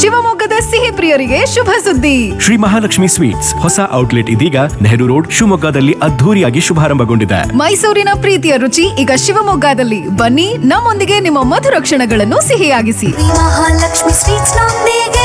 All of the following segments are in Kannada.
ಶಿವಮೊಗ್ಗದ ಸಿಹಿ ಪ್ರಿಯರಿಗೆ ಶುಭ ಸುದ್ದಿ ಶ್ರೀ ಮಹಾಲಕ್ಷ್ಮಿ ಸ್ವೀಟ್ಸ್ ಹೊಸ ಔಟ್ಲೆಟ್ ಇದೀಗ ನೆಹರು ರೋಡ್ ಶಿವಮೊಗ್ಗದಲ್ಲಿ ಅದ್ಧೂರಿಯಾಗಿ ಶುಭಾರಂಭಗೊಂಡಿದೆ ಮೈಸೂರಿನ ಪ್ರೀತಿಯ ರುಚಿ ಈಗ ಶಿವಮೊಗ್ಗದಲ್ಲಿ ಬನ್ನಿ ನಮ್ಮೊಂದಿಗೆ ನಿಮ್ಮ ಮಧುರ ಕ್ಷಣಗಳನ್ನು ಸಿಹಿಯಾಗಿಸಿ ಮಹಾಲಕ್ಷ್ಮಿ ಸ್ವೀಟ್ಸ್ ನೊಂದಿಗೆ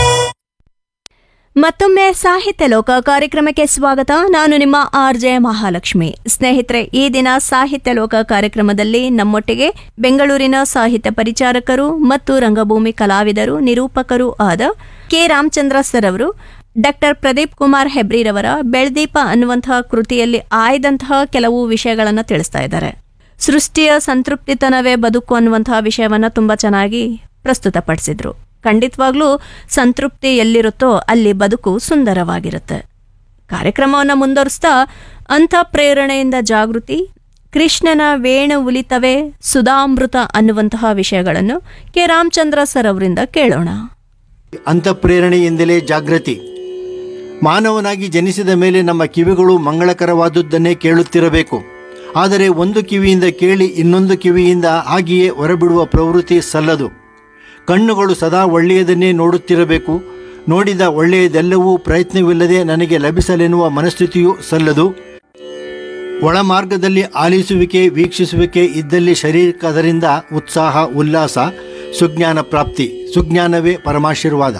ಮತ್ತೊಮ್ಮೆ ಸಾಹಿತ್ಯ ಲೋಕ ಕಾರ್ಯಕ್ರಮಕ್ಕೆ ಸ್ವಾಗತ ನಾನು ನಿಮ್ಮ ಆರ್ ಜೆ ಮಹಾಲಕ್ಷ್ಮಿ ಸ್ನೇಹಿತರೆ ಈ ದಿನ ಸಾಹಿತ್ಯ ಲೋಕ ಕಾರ್ಯಕ್ರಮದಲ್ಲಿ ನಮ್ಮೊಟ್ಟಿಗೆ ಬೆಂಗಳೂರಿನ ಸಾಹಿತ್ಯ ಪರಿಚಾರಕರು ಮತ್ತು ರಂಗಭೂಮಿ ಕಲಾವಿದರು ನಿರೂಪಕರು ಆದ ಕೆ ರಾಮಚಂದ್ರ ಸರ್ ಅವರು ಡಾಕ್ಟರ್ ಪ್ರದೀಪ್ ಕುಮಾರ್ ಹೆಬ್ರಿರವರ ಬೆಳ್ದೀಪ ಅನ್ನುವಂತಹ ಕೃತಿಯಲ್ಲಿ ಆಯ್ದಂತಹ ಕೆಲವು ವಿಷಯಗಳನ್ನು ತಿಳಿಸ್ತಾ ಇದ್ದಾರೆ ಸೃಷ್ಟಿಯ ಸಂತೃಪ್ತಿತನವೇ ಬದುಕು ಅನ್ನುವಂತಹ ವಿಷಯವನ್ನ ತುಂಬಾ ಚೆನ್ನಾಗಿ ಪ್ರಸ್ತುತಪಡಿಸಿದ್ರು ಖಂಡಿತವಾಗ್ಲೂ ಸಂತೃಪ್ತಿ ಎಲ್ಲಿರುತ್ತೋ ಅಲ್ಲಿ ಬದುಕು ಸುಂದರವಾಗಿರುತ್ತೆ ಕಾರ್ಯಕ್ರಮವನ್ನು ಮುಂದುವರಿಸ್ತಾ ಅಂಥ ಪ್ರೇರಣೆಯಿಂದ ಜಾಗೃತಿ ಕೃಷ್ಣನ ವೇಣು ಉಲಿತವೇ ಸುಧಾಮೃತ ಅನ್ನುವಂತಹ ವಿಷಯಗಳನ್ನು ಕೆ ರಾಮಚಂದ್ರ ಸರ್ ಅವರಿಂದ ಕೇಳೋಣ ಅಂತಃಪ್ರೇರಣೆಯಿಂದಲೇ ಜಾಗೃತಿ ಮಾನವನಾಗಿ ಜನಿಸಿದ ಮೇಲೆ ನಮ್ಮ ಕಿವಿಗಳು ಮಂಗಳಕರವಾದುದನ್ನೇ ಕೇಳುತ್ತಿರಬೇಕು ಆದರೆ ಒಂದು ಕಿವಿಯಿಂದ ಕೇಳಿ ಇನ್ನೊಂದು ಕಿವಿಯಿಂದ ಹಾಗೆಯೇ ಹೊರಬಿಡುವ ಪ್ರವೃತ್ತಿ ಸಲ್ಲದು ಕಣ್ಣುಗಳು ಸದಾ ಒಳ್ಳೆಯದನ್ನೇ ನೋಡುತ್ತಿರಬೇಕು ನೋಡಿದ ಒಳ್ಳೆಯದೆಲ್ಲವೂ ಪ್ರಯತ್ನವಿಲ್ಲದೆ ನನಗೆ ಲಭಿಸಲೆನ್ನುವ ಮನಸ್ಥಿತಿಯೂ ಸಲ್ಲದು ಒಳಮಾರ್ಗದಲ್ಲಿ ಆಲಿಸುವಿಕೆ ವೀಕ್ಷಿಸುವಿಕೆ ಇದ್ದಲ್ಲಿ ಶರೀರಕ್ಕೆ ಅದರಿಂದ ಉತ್ಸಾಹ ಉಲ್ಲಾಸ ಸುಜ್ಞಾನ ಪ್ರಾಪ್ತಿ ಸುಜ್ಞಾನವೇ ಪರಮಾಶೀರ್ವಾದ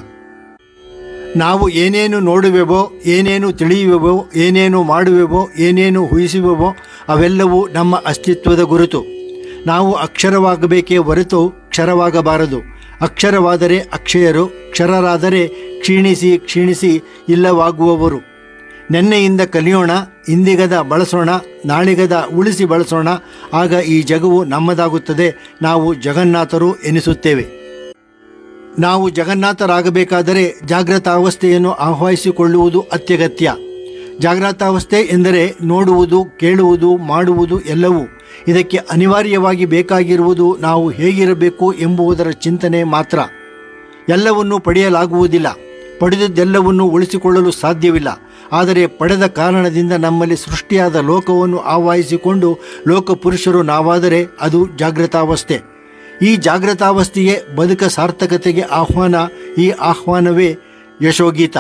ನಾವು ಏನೇನು ನೋಡುವೆವೋ ಏನೇನು ತಿಳಿಯುವೆವೋ ಏನೇನು ಮಾಡುವೆವೋ ಏನೇನು ಊಹಿಸುವೆವೋ ಅವೆಲ್ಲವೂ ನಮ್ಮ ಅಸ್ತಿತ್ವದ ಗುರುತು ನಾವು ಅಕ್ಷರವಾಗಬೇಕೇ ಹೊರತು ಕ್ಷರವಾಗಬಾರದು ಅಕ್ಷರವಾದರೆ ಅಕ್ಷಯರು ಕ್ಷರರಾದರೆ ಕ್ಷೀಣಿಸಿ ಕ್ಷೀಣಿಸಿ ಇಲ್ಲವಾಗುವವರು ನೆನ್ನೆಯಿಂದ ಕಲಿಯೋಣ ಇಂದಿಗದ ಬಳಸೋಣ ನಾಳಿಗದ ಉಳಿಸಿ ಬಳಸೋಣ ಆಗ ಈ ಜಗವು ನಮ್ಮದಾಗುತ್ತದೆ ನಾವು ಜಗನ್ನಾಥರು ಎನಿಸುತ್ತೇವೆ ನಾವು ಜಗನ್ನಾಥರಾಗಬೇಕಾದರೆ ಜಾಗೃತಾವಸ್ಥೆಯನ್ನು ಆಹ್ವಾನಿಸಿಕೊಳ್ಳುವುದು ಅತ್ಯಗತ್ಯ ಜಾಗೃತಾವಸ್ಥೆ ಎಂದರೆ ನೋಡುವುದು ಕೇಳುವುದು ಮಾಡುವುದು ಎಲ್ಲವೂ ಇದಕ್ಕೆ ಅನಿವಾರ್ಯವಾಗಿ ಬೇಕಾಗಿರುವುದು ನಾವು ಹೇಗಿರಬೇಕು ಎಂಬುದರ ಚಿಂತನೆ ಮಾತ್ರ ಎಲ್ಲವನ್ನೂ ಪಡೆಯಲಾಗುವುದಿಲ್ಲ ಪಡೆದದ್ದೆಲ್ಲವನ್ನೂ ಉಳಿಸಿಕೊಳ್ಳಲು ಸಾಧ್ಯವಿಲ್ಲ ಆದರೆ ಪಡೆದ ಕಾರಣದಿಂದ ನಮ್ಮಲ್ಲಿ ಸೃಷ್ಟಿಯಾದ ಲೋಕವನ್ನು ಆವಾಹಿಸಿಕೊಂಡು ಲೋಕಪುರುಷರು ನಾವಾದರೆ ಅದು ಜಾಗೃತಾವಸ್ಥೆ ಈ ಜಾಗೃತಾವಸ್ಥೆಯೇ ಬದುಕ ಸಾರ್ಥಕತೆಗೆ ಆಹ್ವಾನ ಈ ಆಹ್ವಾನವೇ ಯಶೋಗೀತ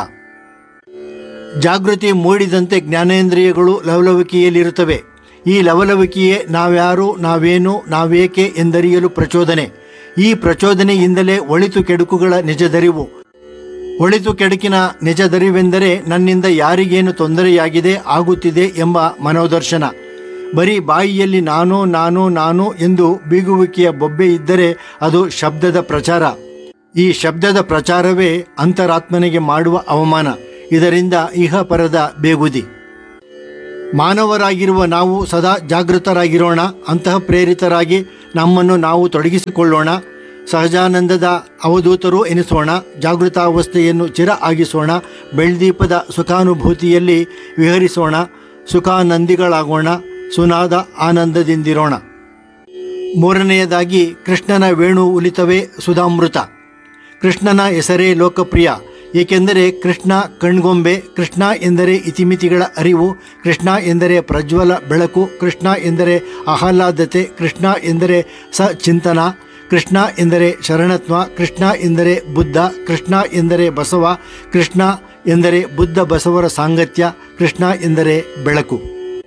ಜಾಗೃತಿ ಮೂಡಿದಂತೆ ಜ್ಞಾನೇಂದ್ರಿಯಗಳು ಲವಲವಿಕೆಯಲ್ಲಿರುತ್ತವೆ ಈ ಲವಲವಿಕೆಯೇ ನಾವ್ಯಾರು ನಾವೇನು ನಾವೇಕೆ ಎಂದರಿಯಲು ಪ್ರಚೋದನೆ ಈ ಪ್ರಚೋದನೆಯಿಂದಲೇ ಒಳಿತು ಕೆಡುಕುಗಳ ನಿಜದರಿವು ಒಳಿತು ಕೆಡುಕಿನ ನಿಜದರಿವೆಂದರೆ ನನ್ನಿಂದ ಯಾರಿಗೇನು ತೊಂದರೆಯಾಗಿದೆ ಆಗುತ್ತಿದೆ ಎಂಬ ಮನೋದರ್ಶನ ಬರೀ ಬಾಯಿಯಲ್ಲಿ ನಾನು ನಾನು ನಾನು ಎಂದು ಬೀಗುವಿಕೆಯ ಬೊಬ್ಬೆ ಇದ್ದರೆ ಅದು ಶಬ್ದದ ಪ್ರಚಾರ ಈ ಶಬ್ದದ ಪ್ರಚಾರವೇ ಅಂತರಾತ್ಮನಿಗೆ ಮಾಡುವ ಅವಮಾನ ಇದರಿಂದ ಇಹಪರದ ಬೇಗುದಿ ಮಾನವರಾಗಿರುವ ನಾವು ಸದಾ ಜಾಗೃತರಾಗಿರೋಣ ಅಂತಹ ಪ್ರೇರಿತರಾಗಿ ನಮ್ಮನ್ನು ನಾವು ತೊಡಗಿಸಿಕೊಳ್ಳೋಣ ಸಹಜಾನಂದದ ಅವಧೂತರು ಎನಿಸೋಣ ಜಾಗೃತಾವಸ್ಥೆಯನ್ನು ಚಿರ ಆಗಿಸೋಣ ಬೆಳ್ದೀಪದ ಸುಖಾನುಭೂತಿಯಲ್ಲಿ ವಿಹರಿಸೋಣ ಸುಖಾನಂದಿಗಳಾಗೋಣ ಸುನಾದ ಆನಂದದಿಂದಿರೋಣ ಮೂರನೆಯದಾಗಿ ಕೃಷ್ಣನ ವೇಣು ಉಲಿತವೇ ಸುಧಾಮೃತ ಕೃಷ್ಣನ ಹೆಸರೇ ಲೋಕಪ್ರಿಯ ಏಕೆಂದರೆ ಕೃಷ್ಣ ಕಣ್ಗೊಂಬೆ ಕೃಷ್ಣ ಎಂದರೆ ಇತಿಮಿತಿಗಳ ಅರಿವು ಕೃಷ್ಣ ಎಂದರೆ ಪ್ರಜ್ವಲ ಬೆಳಕು ಕೃಷ್ಣ ಎಂದರೆ ಆಹ್ಲಾದತೆ ಕೃಷ್ಣ ಎಂದರೆ ಸಚಿಂತನ ಕೃಷ್ಣ ಎಂದರೆ ಶರಣತ್ವ ಕೃಷ್ಣ ಎಂದರೆ ಬುದ್ಧ ಕೃಷ್ಣ ಎಂದರೆ ಬಸವ ಕೃಷ್ಣ ಎಂದರೆ ಬುದ್ಧ ಬಸವರ ಸಾಂಗತ್ಯ ಕೃಷ್ಣ ಎಂದರೆ ಬೆಳಕು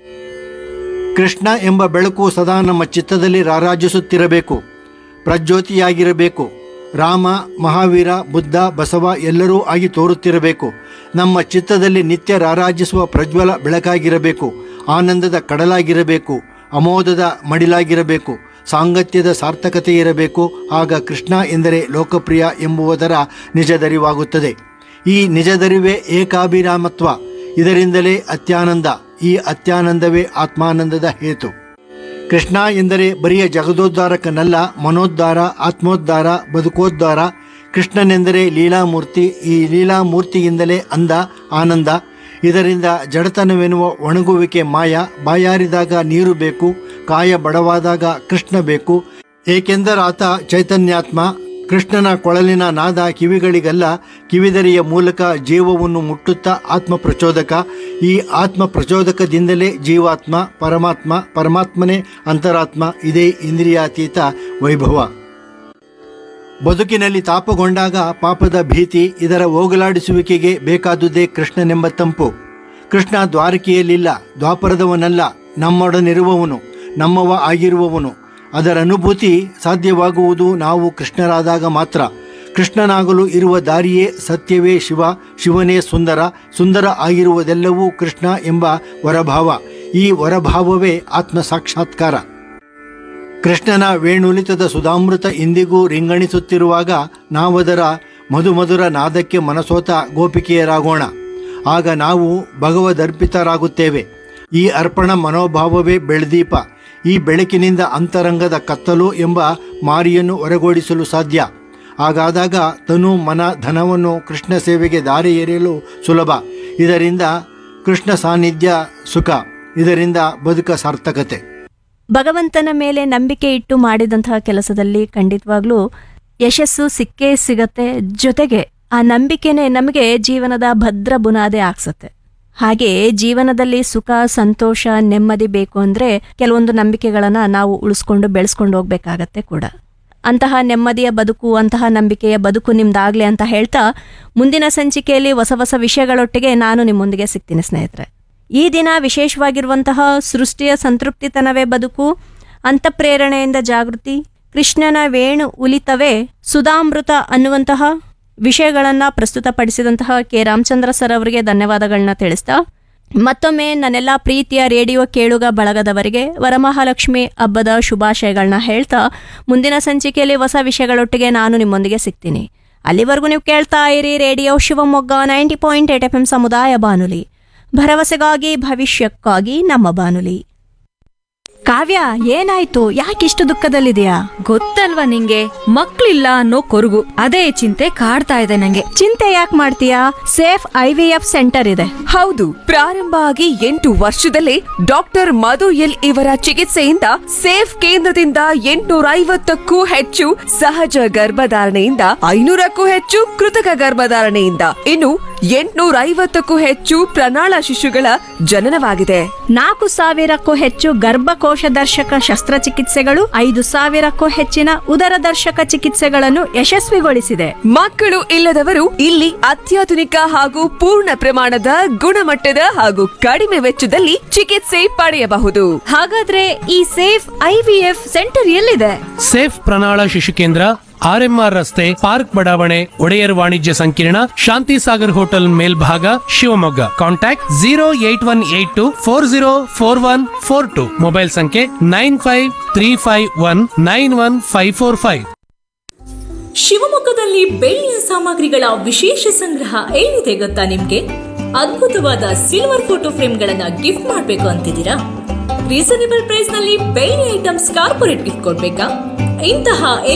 ಕೃಷ್ಣ ಎಂಬ ಬೆಳಕು ಸದಾ ನಮ್ಮ ಚಿತ್ತದಲ್ಲಿ ರಾರಾಜಿಸುತ್ತಿರಬೇಕು ಪ್ರಜ್ಯೋತಿಯಾಗಿರಬೇಕು ರಾಮ ಮಹಾವೀರ ಬುದ್ಧ ಬಸವ ಎಲ್ಲರೂ ಆಗಿ ತೋರುತ್ತಿರಬೇಕು ನಮ್ಮ ಚಿತ್ತದಲ್ಲಿ ನಿತ್ಯ ರಾರಾಜಿಸುವ ಪ್ರಜ್ವಲ ಬೆಳಕಾಗಿರಬೇಕು ಆನಂದದ ಕಡಲಾಗಿರಬೇಕು ಅಮೋದದ ಮಡಿಲಾಗಿರಬೇಕು ಸಾಂಗತ್ಯದ ಸಾರ್ಥಕತೆ ಇರಬೇಕು ಆಗ ಕೃಷ್ಣ ಎಂದರೆ ಲೋಕಪ್ರಿಯ ಎಂಬುವುದರ ನಿಜದರಿವಾಗುತ್ತದೆ ಈ ನಿಜದರಿವೇ ಏಕಾಭಿರಾಮತ್ವ ಇದರಿಂದಲೇ ಅತ್ಯಾನಂದ ಈ ಅತ್ಯಾನಂದವೇ ಆತ್ಮಾನಂದದ ಹೇತು ಕೃಷ್ಣ ಎಂದರೆ ಬರಿಯ ಜಗದೋದ್ಧಾರಕನಲ್ಲ ಮನೋದ್ಧಾರ ಆತ್ಮೋದ್ಧಾರ ಬದುಕೋದ್ಧಾರ ಕೃಷ್ಣನೆಂದರೆ ಲೀಲಾಮೂರ್ತಿ ಈ ಲೀಲಾಮೂರ್ತಿಯಿಂದಲೇ ಅಂದ ಆನಂದ ಇದರಿಂದ ಜಡತನವೆನ್ನುವ ಒಣಗುವಿಕೆ ಮಾಯ ಬಾಯಾರಿದಾಗ ನೀರು ಬೇಕು ಕಾಯ ಬಡವಾದಾಗ ಕೃಷ್ಣ ಬೇಕು ಏಕೆಂದರಾತ ಚೈತನ್ಯಾತ್ಮ ಕೃಷ್ಣನ ಕೊಳಲಿನ ನಾದ ಕಿವಿಗಳಿಗಲ್ಲ ಕಿವಿದರಿಯ ಮೂಲಕ ಜೀವವನ್ನು ಮುಟ್ಟುತ್ತಾ ಆತ್ಮ ಪ್ರಚೋದಕ ಈ ಆತ್ಮ ಪ್ರಚೋದಕದಿಂದಲೇ ಜೀವಾತ್ಮ ಪರಮಾತ್ಮ ಪರಮಾತ್ಮನೇ ಅಂತರಾತ್ಮ ಇದೇ ಇಂದ್ರಿಯಾತೀತ ವೈಭವ ಬದುಕಿನಲ್ಲಿ ತಾಪಗೊಂಡಾಗ ಪಾಪದ ಭೀತಿ ಇದರ ಹೋಗಲಾಡಿಸುವಿಕೆಗೆ ಬೇಕಾದುದೇ ಕೃಷ್ಣನೆಂಬ ತಂಪು ಕೃಷ್ಣ ದ್ವಾರಕೆಯಲ್ಲಿಲ್ಲ ದ್ವಾಪರದವನಲ್ಲ ನಮ್ಮೊಡನಿರುವವನು ನಮ್ಮವ ಆಗಿರುವವನು ಅದರ ಅನುಭೂತಿ ಸಾಧ್ಯವಾಗುವುದು ನಾವು ಕೃಷ್ಣರಾದಾಗ ಮಾತ್ರ ಕೃಷ್ಣನಾಗಲು ಇರುವ ದಾರಿಯೇ ಸತ್ಯವೇ ಶಿವ ಶಿವನೇ ಸುಂದರ ಸುಂದರ ಆಗಿರುವುದೆಲ್ಲವೂ ಕೃಷ್ಣ ಎಂಬ ವರಭಾವ ಈ ವರಭಾವವೇ ಆತ್ಮ ಸಾಕ್ಷಾತ್ಕಾರ ಕೃಷ್ಣನ ವೇಣುಲಿತದ ಸುಧಾಮೃತ ಇಂದಿಗೂ ರಿಂಗಣಿಸುತ್ತಿರುವಾಗ ನಾವದರ ಮಧುಮಧುರ ನಾದಕ್ಕೆ ಮನಸೋತ ಗೋಪಿಕೆಯರಾಗೋಣ ಆಗ ನಾವು ಭಗವದರ್ಪಿತರಾಗುತ್ತೇವೆ ಈ ಅರ್ಪಣ ಮನೋಭಾವವೇ ಬೆಳದೀಪ ಈ ಬೆಳಕಿನಿಂದ ಅಂತರಂಗದ ಕತ್ತಲು ಎಂಬ ಮಾರಿಯನ್ನು ಹೊರಗೋಡಿಸಲು ಸಾಧ್ಯ ಹಾಗಾದಾಗ ತನು ಮನ ಧನವನ್ನು ಕೃಷ್ಣ ಸೇವೆಗೆ ದಾರಿ ಎರೆಯಲು ಸುಲಭ ಇದರಿಂದ ಕೃಷ್ಣ ಸಾನ್ನಿಧ್ಯ ಸುಖ ಇದರಿಂದ ಬದುಕ ಸಾರ್ಥಕತೆ ಭಗವಂತನ ಮೇಲೆ ನಂಬಿಕೆ ಇಟ್ಟು ಮಾಡಿದಂತಹ ಕೆಲಸದಲ್ಲಿ ಖಂಡಿತವಾಗ್ಲೂ ಯಶಸ್ಸು ಸಿಕ್ಕೇ ಸಿಗತ್ತೆ ಜೊತೆಗೆ ಆ ನಂಬಿಕೆನೆ ನಮಗೆ ಜೀವನದ ಭದ್ರ ಬುನಾದೆ ಆಗ್ಸತ್ತೆ ಹಾಗೆ ಜೀವನದಲ್ಲಿ ಸುಖ ಸಂತೋಷ ನೆಮ್ಮದಿ ಬೇಕು ಅಂದ್ರೆ ಕೆಲವೊಂದು ನಂಬಿಕೆಗಳನ್ನ ನಾವು ಉಳಿಸ್ಕೊಂಡು ಬೆಳೆಸ್ಕೊಂಡು ಹೋಗ್ಬೇಕಾಗತ್ತೆ ಕೂಡ ಅಂತಹ ನೆಮ್ಮದಿಯ ಬದುಕು ಅಂತಹ ನಂಬಿಕೆಯ ಬದುಕು ನಿಮ್ದಾಗ್ಲಿ ಅಂತ ಹೇಳ್ತಾ ಮುಂದಿನ ಸಂಚಿಕೆಯಲ್ಲಿ ಹೊಸ ಹೊಸ ವಿಷಯಗಳೊಟ್ಟಿಗೆ ನಾನು ನಿಮ್ಮೊಂದಿಗೆ ಸಿಗ್ತೀನಿ ಸ್ನೇಹಿತರೆ ಈ ದಿನ ವಿಶೇಷವಾಗಿರುವಂತಹ ಸೃಷ್ಟಿಯ ಸಂತೃಪ್ತಿತನವೇ ಬದುಕು ಅಂತಃಪ್ರೇರಣೆಯಿಂದ ಜಾಗೃತಿ ಕೃಷ್ಣನ ವೇಣು ಉಲಿತವೇ ಸುಧಾಮೃತ ಅನ್ನುವಂತಹ ವಿಷಯಗಳನ್ನ ಪ್ರಸ್ತುತಪಡಿಸಿದಂತಹ ಕೆ ರಾಮಚಂದ್ರ ಸರ್ ಅವರಿಗೆ ಧನ್ಯವಾದಗಳನ್ನ ತಿಳಿಸ್ತಾ ಮತ್ತೊಮ್ಮೆ ನನ್ನೆಲ್ಲ ಪ್ರೀತಿಯ ರೇಡಿಯೋ ಕೇಳುಗ ಬಳಗದವರಿಗೆ ವರಮಹಾಲಕ್ಷ್ಮಿ ಹಬ್ಬದ ಶುಭಾಶಯಗಳನ್ನ ಹೇಳ್ತಾ ಮುಂದಿನ ಸಂಚಿಕೆಯಲ್ಲಿ ಹೊಸ ವಿಷಯಗಳೊಟ್ಟಿಗೆ ನಾನು ನಿಮ್ಮೊಂದಿಗೆ ಸಿಗ್ತೀನಿ ಅಲ್ಲಿವರೆಗೂ ನೀವು ಕೇಳ್ತಾ ಇರಿ radio Shivamogga ninety point eight F M ಸಮುದಾಯ ಬಾನುಲಿ ಭರವಸೆಗಾಗಿ ಭವಿಷ್ಯಕ್ಕಾಗಿ ನಮ್ಮ ಬಾನುಲಿ ಕಾವ್ಯ ಏನಾಯ್ತು ಯಾಕಿಷ್ಟು ದುಃಖದಲ್ಲಿದೆಯಾ ಗೊತ್ತಲ್ವಾ ನಿಂಗೆ ಮಕ್ಳಿಲ್ಲ ಅನ್ನೋ ಕೊರಗು ಅದೇ ಚಿಂತೆ ಕಾಡ್ತಾ ಇದೆ ನಂಗೆ ಚಿಂತೆ ಯಾಕೆ ಮಾಡ್ತೀಯಾ safe I V F centre ಇದೆ ಹೌದು ಪ್ರಾರಂಭ ಆಗಿ ಎಂಟು ವರ್ಷದಲ್ಲೇ ಡಾಕ್ಟರ್ ಮಧು ಎಲ್ ಇವರ ಚಿಕಿತ್ಸೆಯಿಂದ ಸೇಫ್ ಕೇಂದ್ರದಿಂದ ಎಂಟುನೂರ ಐವತ್ತಕ್ಕೂ ಹೆಚ್ಚು ಸಹಜ ಗರ್ಭಧಾರಣೆಯಿಂದ ಐನೂರಕ್ಕೂ ಹೆಚ್ಚು ಕೃತಕ ಗರ್ಭಧಾರಣೆಯಿಂದ ಇನ್ನು ಎಂಟುನೂರ ಐವತ್ತಕ್ಕೂ ಹೆಚ್ಚು ಪ್ರಣಾಳ ಶಿಶುಗಳ ಜನನವಾಗಿದೆ ನಾಲ್ಕು ಸಾವಿರಕ್ಕೂ ಹೆಚ್ಚು ಗರ್ಭಕೋಶ ದರ್ಶಕ ಶಸ್ತ್ರಚಿಕಿತ್ಸೆಗಳು ಐದು ಸಾವಿರಕ್ಕೂ ಹೆಚ್ಚಿನ ಉದರ ದರ್ಶಕ ಚಿಕಿತ್ಸೆಗಳನ್ನು ಯಶಸ್ವಿಗೊಳಿಸಿದೆ ಮಕ್ಕಳು ಇಲ್ಲದವರು ಇಲ್ಲಿ ಅತ್ಯಾಧುನಿಕ ಹಾಗೂ ಪೂರ್ಣ ಪ್ರಮಾಣದ ಗುಣಮಟ್ಟದ ಹಾಗೂ ಕಡಿಮೆ ವೆಚ್ಚದಲ್ಲಿ ಚಿಕಿತ್ಸೆ ಪಡೆಯಬಹುದು ಹಾಗಾದ್ರೆ ಈ safe I V F centre ಎಲ್ಲಿದೆ ಸೇಫ್ ಪ್ರಣಾಳ ಶಿಶು ಕೇಂದ್ರ ಆರ್ಎಂಆರ್ ರಸ್ತೆ ಪಾರ್ಕ್ ಬಡಾವಣೆ ಒಡೆಯರ್ ವಾಣಿಜ್ಯ ಸಂಕೀರ್ಣ ಶಾಂತಿ ಸಾಗರ್ ಹೋಟೆಲ್ ಮೇಲ್ಭಾಗ Shivamogga contact zero eight one eight two four zero four one four two mobile ಸಂಖ್ಯೆ nine five three five one nine one five four five ಶಿವಮೊಗ್ಗದಲ್ಲಿ ಬೆಳ್ಳಿಯ ಸಾಮಗ್ರಿಗಳ ವಿಶೇಷ ಸಂಗ್ರಹ ಎಲ್ಲಿದೆ ಗೊತ್ತಾ ನಿಮ್ಗೆ ಅದ್ಭುತವಾದ ಸಿಲ್ವರ್ ಫೋಟೋ ಫ್ರೇಮ್ಗಳನ್ನ ಗಿಫ್ಟ್ ಮಾಡಬೇಕು ಅಂತಿದ್ದೀರಾ ರೀಸನೇಬಲ್ ಪ್ರೈಸ್ ನಲ್ಲಿ ಬೆಳ್ಳಿ ಐಟಮ್ಸ್ ಕಾರ್ಪೊರೇಟ್ ಗಿಫ್ಟ್ ಕೊಡ್ಬೇಕಾ ಇಂತಹ